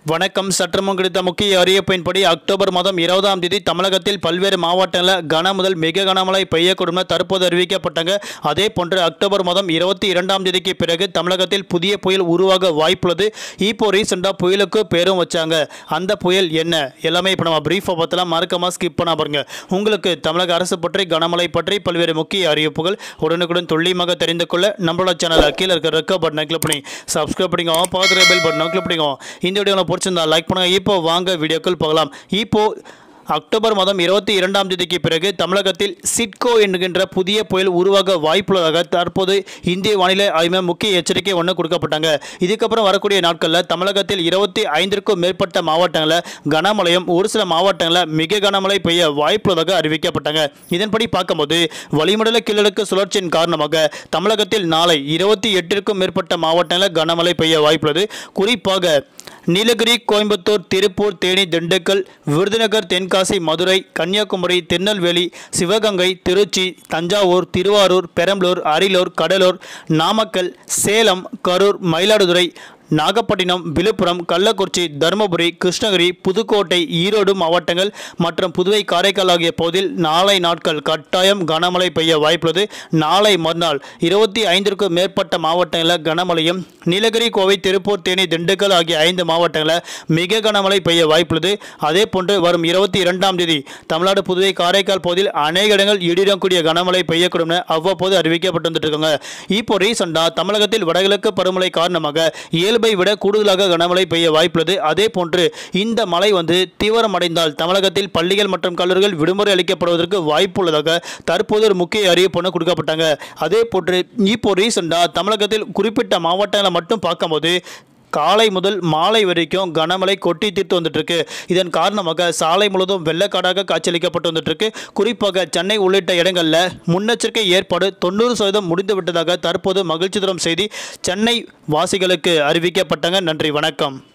வணக்கம் சற்றுமுன் கிடைத்த முக்கிய அறிவிப்பின்படி அக்டோபர் மாதம் இருபதாம் தேதி தமிழகத்தில் பல்வேறு மாவட்டங்களில் கன முதல் மிக கனமழை பெய்யக்கூடும் என தற்போது அறிவிக்கப்பட்டாங்க அதே போன்று அக்டோபர் மாதம் இருபத்தி இரண்டாம் தேதிக்கு பிறகு தமிழகத்தில் புதிய புயல் உருவாக வாய்ப்புள்ளது இப்போ ரீசெண்டாக புயலுக்கு பேரும் வச்சாங்க அந்த புயல் என்ன எல்லாமே இப்போ நம்ம பிரீஃபாக பார்த்தலாம் மறக்காம ஸ்கிப் பண்ண பாருங்க உங்களுக்கு தமிழக அரசு பற்றி கனமழை பற்றி பல்வேறு முக்கிய அறிவிப்புகள் உடனுக்குடன் துல்லியமாக தெரிந்து கொள்ள நம்மளோட சேனலை கீழே இருக்கிற ரெக்க பட்டனை கிளிக் பண்ணி சப்ஸ்கிரைப் பண்ணிக்கோங்க பக்கத்தில் பெல் பட்டனை கிளிக் பண்ணிக்கோங்க இந்த வீடியோ பிடிச்சிருந்தா லைக் பண்ணுங்க இப்போ வாங்க வீடியோக்கள் பார்க்கலாம் இப்போ அக்டோபர் மாதம் இருபத்தி இரண்டாம் தேதிக்கு பிறகு தமிழகத்தில் சிட்கோ என்கின்ற புதிய புயல் உருவாக வாய்ப்புள்ளதாக தற்போது இந்திய வானிலை ஆய்வு மையம் முக்கிய எச்சரிக்கை ஒன்று கொடுக்கப்பட்டாங்க இதுக்கப்புறம் வரக்கூடிய நாட்களில் தமிழகத்தில் இருபத்தி ஐந்திற்கும் மேற்பட்ட மாவட்டங்களில் கனமழையும் ஒரு சில மாவட்டங்களில் மிக கனமழை பெய்ய வாய்ப்புள்ளதாக அறிவிக்கப்பட்டாங்க இதன்படி பார்க்கும்போது வளிமண்டல கிழக்கு சுழற்சியின் காரணமாக தமிழகத்தில் நாளை இருபத்தி எட்டிற்கும் மேற்பட்ட மாவட்டங்களில் கனமழை பெய்ய வாய்ப்புள்ளது குறிப்பாக நீலகிரி கோயம்புத்தூர் திருப்பூர் தேனி திண்டுக்கல் விருதுநகர் தென்காசி மதுரை கன்னியாகுமரி திருநெல்வேலி சிவகங்கை திருச்சி தஞ்சாவூர் திருவாரூர் பெரம்பலூர் அரியலூர் கடலூர் நாமக்கல் சேலம் கரூர் மயிலாடுதுறை நாகப்பட்டினம் விழுப்புரம் கள்ளக்குறிச்சி தருமபுரி கிருஷ்ணகிரி புதுக்கோட்டை ஈரோடு மாவட்டங்கள் மற்றும் புதுவை காரைக்கால் ஆகிய பகுதியில் நாளை நாட்கள் கட்டாயம் கனமழை பெய்ய வாய்ப்புள்ளது நாளை மறுநாள் இருபத்தி ஐந்திற்கும் மேற்பட்ட மாவட்டங்களில் கனமழையும் நீலகிரி கோவை திருப்பூர் தேனி திண்டுக்கல் ஆகிய ஐந்து மாவட்டங்களில் மிக கனமழை பெய்ய வாய்ப்புள்ளது அதே போன்று வரும் இருபத்தி இரண்டாம் தேதி தமிழ்நாடு புதுவை காரைக்கால் பகுதியில் அநேக இடங்கள் இடியுடன் கூடிய கனமழை பெய்யக்கூடும் என அவ்வப்போது அறிவிக்கப்பட்டு வந்துட்டு இருக்காங்க இப்போ ரீசெண்டாக தமிழகத்தில் வடகிழக்கு பருவமழை காரணமாக இயல்பை விட கூடுதலாக கனமழை பெய்ய வாய்ப்புள்ளது அதே போன்று இந்த மழை வந்து தீவிரமடைந்தால் தமிழகத்தில் பள்ளிகள் மற்றும் கல்லூரிகள் விடுமுறை அளிக்கப்படுவதற்கு வாய்ப்புள்ளதாக தற்போது ஒரு முக்கிய அறிவிப்பு ஒன்று கொடுக்கப்பட்டாங்க அதே போன்று இப்போ ரீசெண்டாக தமிழகத்தில் குறிப்பிட்ட மாவட்டங்களை மட்டும் பார்க்கும்போது காலை முதல் மாலை வரைக்கும் கனமழை கொட்டி தீர்த்து வந்துட்டு இருக்கு இதன் காரணமாக சாலை முழுவதும் வெள்ளக்காடாக காட்சியளிக்கப்பட்டு வந்துட்டு இருக்கு குறிப்பாக சென்னை உள்ளிட்ட இடங்களில் முன்னெச்சரிக்கை ஏற்பாடு தொண்ணூறு சதவீதம் முடிந்து விட்டதாக தற்போது மகிழ்ச்சி தரும் செய்தி சென்னை வாசிகளுக்கு அறிவிக்கப்பட்டாங்க நன்றி வணக்கம்